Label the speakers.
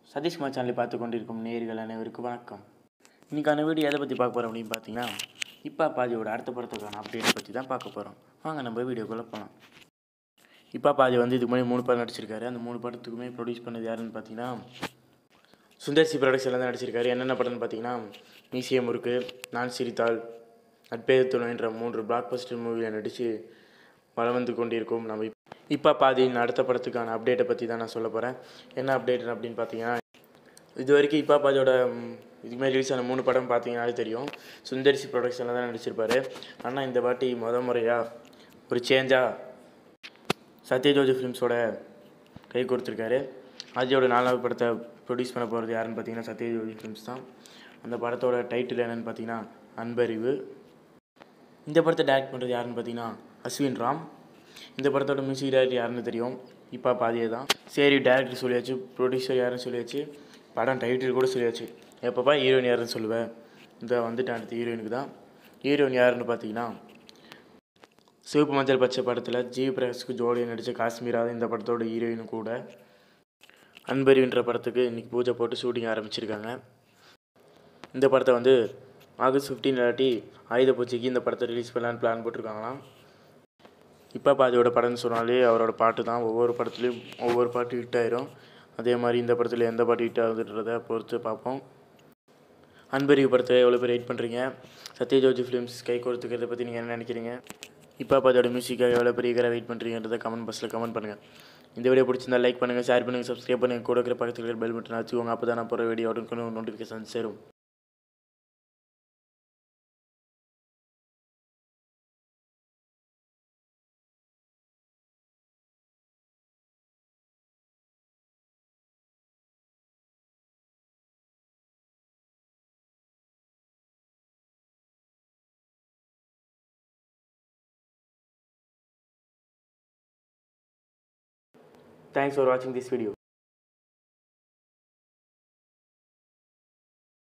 Speaker 1: சதீஷ்குமார் சேனலை பார்த்து கொண்டிருக்கும் நேயர்கள் அனைவருக்கும் வணக்கம் இன்றைக்கான வீடியோ எதை பற்றி பார்க்க போகிறோம் அப்படின்னு பார்த்தீங்கன்னா இப்போ பாதியோட அடுத்த படத்துக்கான அப்டேட் பற்றி தான் பார்க்க போகிறோம் வாங்க நம்ம வீடியோக்குள்ளே போகலாம் இப்போ பாதி வந்து இதுக்கு முன்னாடி மூணு படம் நடிச்சிருக்காரு அந்த மூணு படத்துக்குமே ப்ரொடியூஸ் பண்ணது யாருன்னு பார்த்தீங்கன்னா சுந்தர்சி ப்ரொடக்ஷனில் தான் நடிச்சிருக்காரு என்னென்ன படம்னு பார்த்தீங்கன்னா மியூசியம் இருக்கு நான் சிரித்தாள் நட்பேது துணைன்ற மூன்று பிளாக் பஸ்டர் மூவியில் நடித்து வளம் வந்து கொண்டிருக்கும் நம்ம இப்போ பாதியின் அடுத்த படத்துக்கான அப்டேட்டை பற்றி தான் நான் சொல்ல போகிறேன் என்ன அப்டேட் அப்படின்னு பார்த்தீங்கன்னா இது வரைக்கும் இப்போ பாதியோட ம், இதுக்கு மேலே ரிலீஸ் ஆன மூணு படம் பார்த்தீங்கன்னாலே தெரியும் சுந்தரிசி ப்ரொடக்ஷனில் தான் நடிச்சிருப்பாரு ஆனால் இந்த வாட்டி முத முறையாக ஒரு சேஞ்சாக சத்யஜோதி ஃபிலிம்ஸோட கை கொடுத்துருக்காரு அஜயோட நாலாவது படத்தை ப்ரொடியூஸ் பண்ண போகிறது யாருன்னு பார்த்தீங்கன்னா சத்யஜோதி ஃபிலிம்ஸ் தான் அந்த படத்தோட டைட்டில் என்னன்னு பார்த்தீங்கன்னா அன்பறிவு இந்த படத்தை டைரக்ட் பண்ணுறது யாருன்னு பார்த்தீங்கன்னா அஸ்வின் ராம் இந்த படத்தோட மியூசிக் டைரக்டர் யாருன்னு தெரியும் இப்போ பாதியே தான் சரி டேரக்டர் சொல்லியாச்சு ப்ரொடியூசர் யாருன்னு சொல்லியாச்சு படம் டைட்டில் கூட சொல்லியாச்சு எப்பப்பா ஹீரோயின் யாருன்னு சொல்லுவேன் இந்த வந்துட்டு அடுத்த ஹீரோயினுக்கு தான் ஹீரோயின் யாருன்னு பார்த்தீங்கன்னா சிவப்பு மஞ்சள் பச்சை படத்தில் ஜி பிரகாஷ்க்கு ஜோடியாக நடித்த காஷ்மீரா தான் இந்த படத்தோட ஹீரோயின் கூட அன்பறிவுன்ற படத்துக்கு இன்றைக்கி பூஜை போட்டு ஷூட்டிங் ஆரம்பிச்சிருக்காங்க இந்த படத்தை வந்து ஆகஸ்ட் ஃபிஃப்டீன் இல்லாட்டி ஆயுத பூஜைக்கு இந்த படத்தை ரிலீஸ் பண்ணலான்னு பிளான் போட்டிருக்காங்களாம் இப்போ பாதியோட படம்னு சொன்னாலே அவரோட பாட்டு தான் ஒவ்வொரு படத்துலையும் ஒவ்வொரு பாட்டு ஹிட் ஆயிரும் அதே மாதிரி இந்த படத்தில் எந்த பாட்டு ஹிட் ஆகுதுன்றதை பொறுத்து பார்ப்போம் அன்பறிவு படத்தை எவ்வளோ பேர் வெயிட் பண்ணுறீங்க சத்யஜோதி ஃபிலிம்ஸ் கை கொடுத்துக்கிறத பற்றி நீங்கள் என்ன நினைக்கிறீங்க இப்போ அதோட மியூசிக்காக எவ்வளோ பெரிய ஈகராக வெயிட் பண்ணுறீங்கன்றதை கமெண்ட் பாக்ஸில் கமெண்ட் பண்ணுங்கள் இந்த வீடியோ பிடிச்சிருந்தா லைக் பண்ணுங்கள் ஷேர் பண்ணுங்கள் சப்ஸ்கிரைப் பண்ணுங்கள் கூட இருக்கிற பக்கத்தில் இருக்கிற பெல் பட்டன் வச்சுக்கோங்க அப்போ தான் நான் போகிற வீடியோ உடனே நோட்டிஃபிகேஷன் சேரும் Thanks for watching this video.